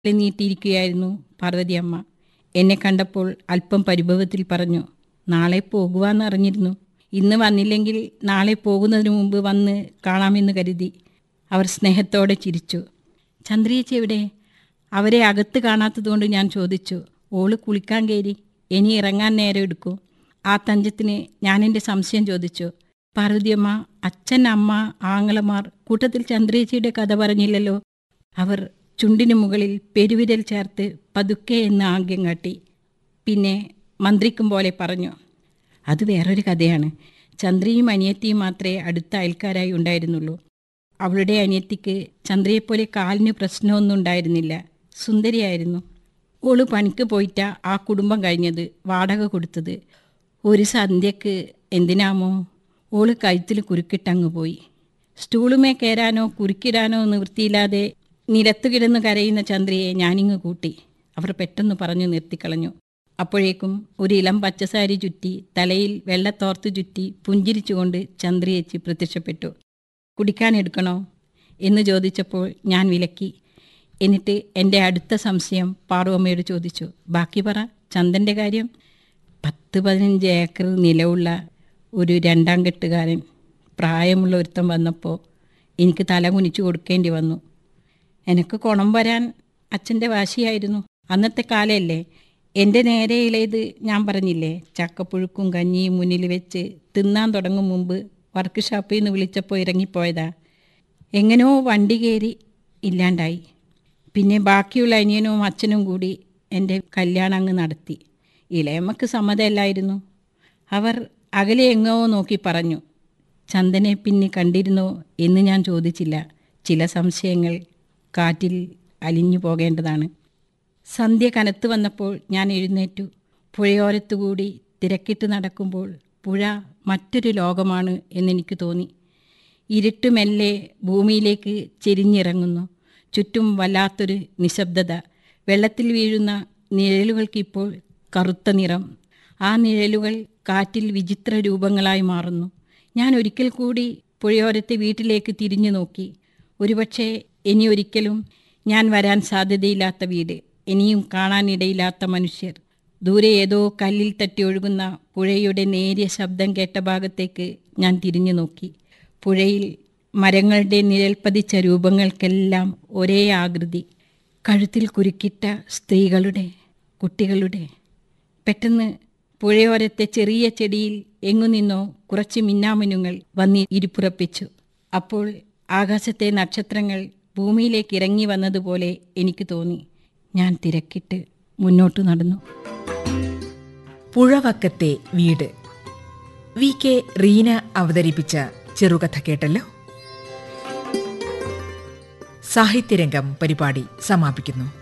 നീട്ടിയിരിക്കുകയായിരുന്നു പാർവതിയമ്മ എന്നെ കണ്ടപ്പോൾ അല്പം പരിഭവത്തിൽ പറഞ്ഞു നാളെ പോകുവാന്ന് അറിഞ്ഞിരുന്നു ഇന്ന് വന്നില്ലെങ്കിൽ നാളെ പോകുന്നതിന് മുമ്പ് വന്ന് കാണാമെന്ന് കരുതി അവർ സ്നേഹത്തോടെ ചിരിച്ചു ചന്ദ്രിയേച്ചി എവിടെ അവരെ അകത്ത് കാണാത്തതുകൊണ്ട് ഞാൻ ചോദിച്ചു ഓള് കുളിക്കാൻ കയറി ഇനി ഇറങ്ങാൻ നേരം എടുക്കൂ ആ തഞ്ചത്തിന് ഞാൻ എൻ്റെ സംശയം ചോദിച്ചു പാർവതിയമ്മ അച്ഛൻ അമ്മ ആങ്ങളമാർ കൂട്ടത്തിൽ ചന്ദ്രേച്ചിയുടെ കഥ പറഞ്ഞില്ലല്ലോ അവർ ചുണ്ടിനു മുകളിൽ പെരുവിരൽ ചേർത്ത് പതുക്കെ എന്ന് ആംഗ്യം കാട്ടി പിന്നെ മന്ത്രിക്കും പോലെ പറഞ്ഞു അത് വേറൊരു കഥയാണ് ചന്ദ്രയും അനിയത്തിയും മാത്രമേ അടുത്ത അയൽക്കാരായി ഉണ്ടായിരുന്നുള്ളൂ അവളുടെ അനിയത്തിക്ക് ചന്ദ്രയെപ്പോലെ കാലിന് പ്രശ്നമൊന്നും ഉണ്ടായിരുന്നില്ല സുന്ദരിയായിരുന്നു ഓള് പണിക്ക് പോയിട്ടാ ആ കുടുംബം കഴിഞ്ഞത് വാടക കൊടുത്തത് ഒരു സന്ധ്യക്ക് എന്തിനാമോ ഓള് കഴുത്തിൽ കുരുക്കിട്ടങ്ങ് പോയി സ്റ്റൂളുമേ കയറാനോ കുരുക്കിടാനോ നിവൃത്തിയില്ലാതെ നിലത്ത് കിടന്ന് കരയുന്ന ചന്ദ്രയെ ഞാനിങ്ങ് കൂട്ടി അവർ പെട്ടെന്ന് പറഞ്ഞു നിർത്തിക്കളഞ്ഞു അപ്പോഴേക്കും ഒരു ഇളം പച്ചസാരി ചുറ്റി തലയിൽ വെള്ളത്തോർത്ത് ചുറ്റി പുഞ്ചിരിച്ചുകൊണ്ട് ചന്ദ്രയേച്ചി പ്രത്യക്ഷപ്പെട്ടു കുടിക്കാൻ എടുക്കണോ എന്ന് ചോദിച്ചപ്പോൾ ഞാൻ വിലക്കി എന്നിട്ട് എൻ്റെ അടുത്ത സംശയം പാറുവമ്മയോട് ചോദിച്ചു ബാക്കി പറ ചന്ദൻ്റെ കാര്യം പത്ത് പതിനഞ്ച് ഏക്കർ നിലവുള്ള ഒരു രണ്ടാം കെട്ടുകാരൻ പ്രായമുള്ള ഒരുത്തം വന്നപ്പോൾ എനിക്ക് തല കുനിച്ചു കൊടുക്കേണ്ടി വന്നു എനിക്ക് കുണം വരാൻ അച്ഛൻ്റെ വാശിയായിരുന്നു അന്നത്തെ കാലമല്ലേ എൻ്റെ നേരെ ഇളയത് ഞാൻ പറഞ്ഞില്ലേ ചക്കപ്പുഴുക്കും കഞ്ഞിയും മുന്നിൽ വെച്ച് തിന്നാൻ തുടങ്ങും മുമ്പ് വർക്ക് ഷാപ്പിൽ നിന്ന് വിളിച്ചപ്പോൾ ഇറങ്ങിപ്പോയതാ എങ്ങനെയോ വണ്ടി കയറി ഇല്ലാണ്ടായി പിന്നെ ബാക്കിയുള്ള അനിയനും അച്ഛനും കൂടി എൻ്റെ കല്യാണം അങ്ങ് നടത്തി ഇളയമ്മക്ക് സമ്മതമല്ലായിരുന്നു അവർ അകലെ എങ്ങോ നോക്കി പറഞ്ഞു ചന്ദനെ പിന്നെ കണ്ടിരുന്നോ എന്ന് ഞാൻ ചോദിച്ചില്ല ചില സംശയങ്ങൾ കാറ്റിൽ അലിഞ്ഞു പോകേണ്ടതാണ് സന്ധ്യ കനത്ത് വന്നപ്പോൾ ഞാൻ എഴുന്നേറ്റു പുഴയോരത്തുകൂടി തിരക്കിട്ട് നടക്കുമ്പോൾ പുഴ മറ്റൊരു ലോകമാണ് എന്നെനിക്ക് തോന്നി ഇരുട്ട് മെല്ലെ ഭൂമിയിലേക്ക് ചെരിഞ്ഞിറങ്ങുന്നു ചുറ്റും വല്ലാത്തൊരു നിശബ്ദത വെള്ളത്തിൽ വീഴുന്ന നിഴലുകൾക്കിപ്പോൾ കറുത്ത നിറം ആ നിഴലുകൾ കാറ്റിൽ വിചിത്ര രൂപങ്ങളായി മാറുന്നു ഞാൻ ഒരിക്കൽ കൂടി പുഴയോരത്തെ വീട്ടിലേക്ക് തിരിഞ്ഞു നോക്കി ഒരുപക്ഷെ ഇനി ഒരിക്കലും ഞാൻ വരാൻ സാധ്യതയില്ലാത്ത വീട് ഇനിയും കാണാനിടയില്ലാത്ത മനുഷ്യർ ദൂരെ ഏതോ കല്ലിൽ തട്ടി ഒഴുകുന്ന പുഴയുടെ നേരിയ ശബ്ദം കേട്ട ഭാഗത്തേക്ക് ഞാൻ തിരിഞ്ഞു നോക്കി പുഴയിൽ മരങ്ങളുടെ നിഴൽ പതിച്ച രൂപങ്ങൾക്കെല്ലാം ഒരേ ആകൃതി കഴുത്തിൽ കുരുക്കിട്ട സ്ത്രീകളുടെ കുട്ടികളുടെ പെട്ടെന്ന് പുഴയോരത്തെ ചെറിയ ചെടിയിൽ എങ്ങുനിന്നോ കുറച്ച് മിന്നാമിനുങ്ങൾ വന്ന് ഇരിപ്പുറപ്പിച്ചു അപ്പോൾ ആകാശത്തെ നക്ഷത്രങ്ങൾ ഭൂമിയിലേക്ക് ഇറങ്ങി വന്നതുപോലെ എനിക്ക് തോന്നി ഞാൻ തിരക്കിട്ട് മുന്നോട്ട് നടന്നു പുഴവക്കത്തെ വീട് വി കെ റീന അവതരിപ്പിച്ച ചെറുകഥ കേട്ടല്ലോ സാഹിത്യരംഗം പരിപാടി സമാപിക്കുന്നു